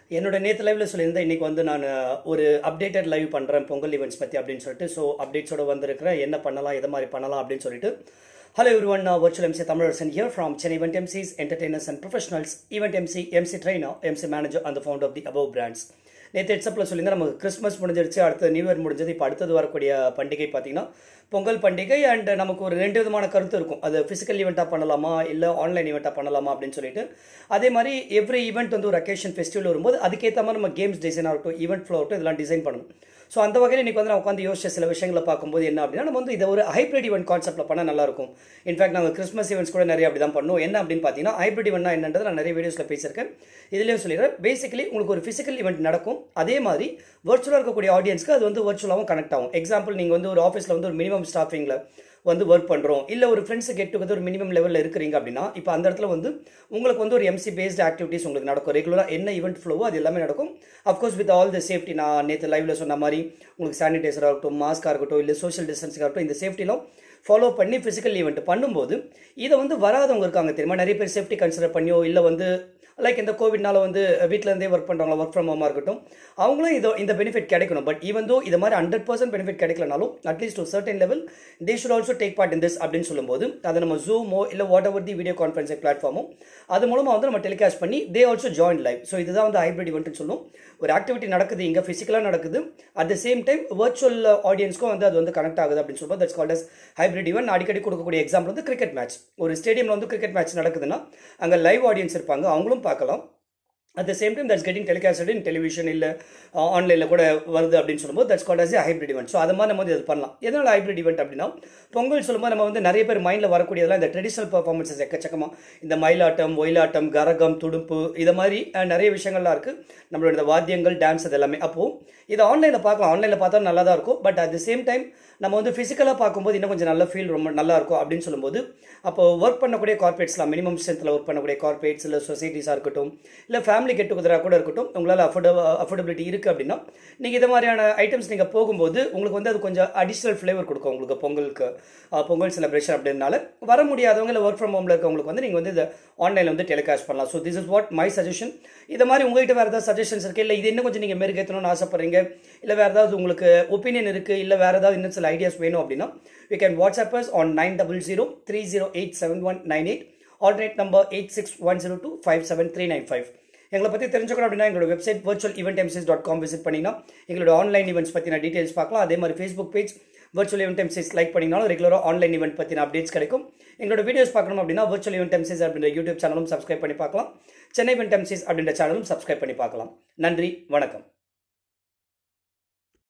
என்னோட நேற்று லைவ்ல சொல்லியிருந்தேன் இன்னைக்கு வந்து நான் ஒரு அப்டேட்டட் லைவ் பண்ணுறேன் பொங்கல் ஈவெண்ட்ஸ் பற்றி அப்படின்னு சொல்லிட்டு ஸோ அப்டேட்ஸோட வந்திருக்கிறேன் என்ன பண்ணலாம் எதை மாதிரி பண்ணலாம் அப்படின்னு சொல்லிட்டு hello everyone virtual MC Tamilarasan here from Chennai event MCs entertainers and professionals event MC MC trainer MC manager and the founder of the above brands நேற்று ஹெட்ஸ்அப்பில் சொல்லியிருந்தேன் நமக்கு கிறிஸ்மஸ் முடிஞ்சிருச்சு அடுத்து நியூ இயர் முடிஞ்சது இப்போ அடுத்தது வரக்கூடிய பண்டிகை பார்த்தீங்கன்னா பொங்கல் பண்டிகை அண்ட் நமக்கு ஒரு ரெண்டு விதமான கருத்து இருக்கும் அது ஃபிசிக்கல் ஈவெண்ட்டாக பண்ணலாமா இல்லை ஆன்லைன் ஈவெண்ட்டாக பண்ணலாமா அப்படின்னு சொல்லிட்டு அதே மாதிரி எவ்ரி ஈவெண்ட் வந்து ஒரு அக்கேஷன் ஃபெஸ்டிவல் வரும்போது அதுக்கேற்ற மாதிரி நம்ம கேம்ஸ் டிசைன் ஆகட்டும் ஈவெண்ட் ஃப்ளோ ஆகட்டும் இதெல்லாம் டிசைன் பண்ணணும் ஸோ அந்த வகையில் இன்றைக்கி வந்து நான் உட்காந்து யோசிச்ச சில விஷயங்களை பார்க்கும்போது என்ன அப்படின்னா நம்ம வந்து இதை ஒரு ஹைப்ரிட் ஈவெண்ட் கான்செப்ட்டில் பண்ணால் நல்லாயிருக்கும் இன்ஃபேக்ட் நாங்கள் கிறிஸ்மஸ் ஈவெண்ட்ஸ் கூட நிறைய அப்படி தான் பண்ணுவோம் என்ன அப்படின்னு பார்த்தீங்கன்னா ஹைப்ரிட் ஈவெண்ட்னா என்னன்றது நான் நிறைய வீடியோஸில் பேசியிருக்கேன் இதுலேயும் சொல்லிடுறேன் பேசிக்கலி உங்களுக்கு ஒரு ஃபிசிக்கல் ஈவெண்ட் நடக்கும் அதே மாதிரி வர்ச்சுவலாக இருக்கக்கூடிய ஆடியன்ஸ்க்கு அது வந்து வர்ச்சுவலாகவும் கனெக்ட் ஆகும் எக்ஸாம்பிள் நீங்கள் வந்து ஒரு ஆஃபீஸில் வந்து ஒரு மினிமம் ஸ்டாஃபிங்கில் வந்து ஒர்க் பண்ணுறோம் இல்லை ஒரு ஃப்ரெண்ட்ஸ் கெட் டுகெதர் ஒரு மினிமம் லெவலில் இருக்கிறீங்க அப்படின்னா இப்போ அந்த இடத்துல வந்து உங்களுக்கு வந்து ஒரு எம்சி பேஸ்டு ஆக்டிவிட்டீஸ் உங்களுக்கு நடக்கும் ரெகுலராக என்ன ஈவெண்ட் ஃப்ளோவோ அது எல்லாமே நடக்கும் of course with all the safety நான் நேற்று லைவ்ல சொன்ன மாதிரி உங்களுக்கு சானிடைசராக இருக்கட்டும் மாஸ்காக இருக்கட்டும் இல்லை சோஷியல் டிஸ்டன்ஸாக இருக்கட்டும் இந்த சேஃப்டிலாம் ஃபாலோ பண்ணி ஃபிசிக்கல் ஈவெண்ட் பண்ணும்போது இதை வந்து வராதவங்க இருக்காங்க தெரியுமா நிறைய பேர் சேஃப்டி கன்சிடர் பண்ணியோ இல்லை வந்து லைக் இந்த கோவிட்னால வந்து வீட்டில் இருந்தே ஒர்க் பண்ணுறவங்க ஒர்க் ஃப்ரம் ஹோமாக இருக்கட்டும் அவங்களும் இதோ இந்த பெனிஃபிட் கிடைக்கணும் பட் ஈவன் தோ இது மாதிரி ஹண்ட்ரட் பர்சன்ட் பெனிஃபிட் கிடைக்கலனாலும் அட்லீஸ்ட் ஒரு certain level they should also take part in this அப்படின்னு சொல்லும்போது அதை நம்ம ஜூமோ இல்லை whatever the video conferencing பிளாட்ஃபார்மோ அது மூலமாக வந்து நம்ம டெலிகாஸ்ட் பண்ணி they also join live so இதுதான் வந்து ஹைப்ரிட் இவெண்ட்னு சொல்லும் ஒரு ஆக்டிவிட்டி நடக்குது இங்கே ஃபிசிக்கலாக நடக்குது at the same time virtual ஆடியன்ஸ்க்கும் வந்து அது வந்து கனெக்ட் ஆகுது அப்படின்னு சொல்லும்போது that's called as hybrid event அடிக்கடி கொடுக்கக்கூடிய எக்ஸாம்பிள் வந்து கிரிக்கெட் மேட்ச் ஒரு ஸ்டேடியமில் வந்து கிரிக்கெட் மேட்ச் நடக்குதுன்னா அங்கே லைவ் ஆடியன்ஸ் இருப்பாங்க அவங்களும் பார்க்கலாம் at the same time that's getting telecasted in television இல்லை ஆன்லைனில் கூட வருது அப்படின்னு சொல்லும்போது that's called as a hybrid event so அது மாதிரி நம்ம வந்து இது பண்ணலாம் எதனால் ஹைப்ரிட் ஈவெண்ட் அப்படின்னா பொங்கல் சொல்லும்போது நம்ம வந்து நிறைய பேர் மைண்டில் வரக்கூடியதெல்லாம் இந்த ட்ரெடிஷனல் பர்ஃபார்மன்ஸஸ் எக்கச்சக்கமாக இந்த மயிலாட்டம் ஒயிலாட்டம் கரகம் துடுப்பு இது மாதிரி அஹ், நிறைய விஷயங்கள்லாம் இருக்குது நம்மளோட இந்த வாத்தியங்கள் டான்ஸ் அது எல்லாமே அப்போது இதை ஆன்லைனில் பார்க்கலாம் ஆன்லைனில் பார்த்தா நல்லா தான் இருக்கும் but at the same time நம்ம வந்து ஃபிசிக்கலாக பார்க்கும்போது இன்னும் கொஞ்சம் நல்ல ஃபீல் ரொம்ப நல்லா இருக்கும் அப்படின்னு சொல்லும்போது அப்போ ஒர்க் பண்ணக்கூடிய கார்பரேட்ஸ்லாம் மினிமம் ஸ்ட்ரென்த்தில் ஒர்க் பண்ணக்கூடிய கார்பரேட்ஸ் இல்லை சொசைட்டிஸாக இருக்கட்டும் இல்லை ஃபேமிலி கெட் டுகெதராக கூட இருக்கட்டும் உங்களால் அஃபோர்ட அஃபோர்டபிலிட்டி இருக்குது அப்படின்னா நீங்கள் இது மாதிரியான ஐட்டம்ஸ் நீங்கள் போகும்போது உங்களுக்கு வந்து அது கொஞ்சம் அடிஷ்னல் ஃப்ளேவர் கொடுக்கும் உங்களுக்கு பொங்கலுக்கு அஹ், பொங்கல் செலிப்ரேஷன் அப்படின்னால வர முடியாதவங்க இல்லை ஒர்க் ஃப்ரம் ஹோமில் இருக்கவங்களுக்கு வந்து நீங்கள் வந்து இதை ஆன்லைனில் வந்து டெலிகாஸ்ட் பண்ணலாம் so this is what my suggestion இதை மாதிரி உங்ககிட்ட வேறு ஏதாவது சஜஷன்ஸ் இருக்குது இல்லை இது இன்னும் கொஞ்சம் நீங்கள் மெருகேற்றணும்னு ஆசைப்படுறீங்க இல்லை வேறு ஏதாவது உங்களுக்கு ஒப்பீனியன் இருக்குது இல்லை வேறு ஏதாவது இன்னும் சில ஐடியாஸ் வேணும் அப்படின்னா you can WhatsApp us on nine double zero three zero eight seven one nine eight alternate number eight six one zero two five seven three nine five எங்களை பற்றி தெரிஞ்சுக்கணும் அப்படின்னா எங்களோட website virtual event mcs dot com visit பண்ணிங்கன்னா எங்களோட online events பற்றின details பார்க்கலாம் அதே மாதிரி Facebook page virtual event mcs like பண்ணிங்கனாலும் ரெகுலராக ஆன்லைன் ஈவெண்ட் பற்றின அப்டேட்ஸ் கிடைக்கும் எங்களோட வீடியோஸ் பார்க்கணும் அப்படின்னா virtual event mcs அப்படின்ற யூடியூப் சேனலும் சப்ஸ்கிரைப் பண்ணி பார்க்கலாம் சென்னை event mcs அப்படின்ற சேனலும் சப்ஸ்கிரைப் பண்ணி பார்க்கலாம் நன்றி வணக்கம்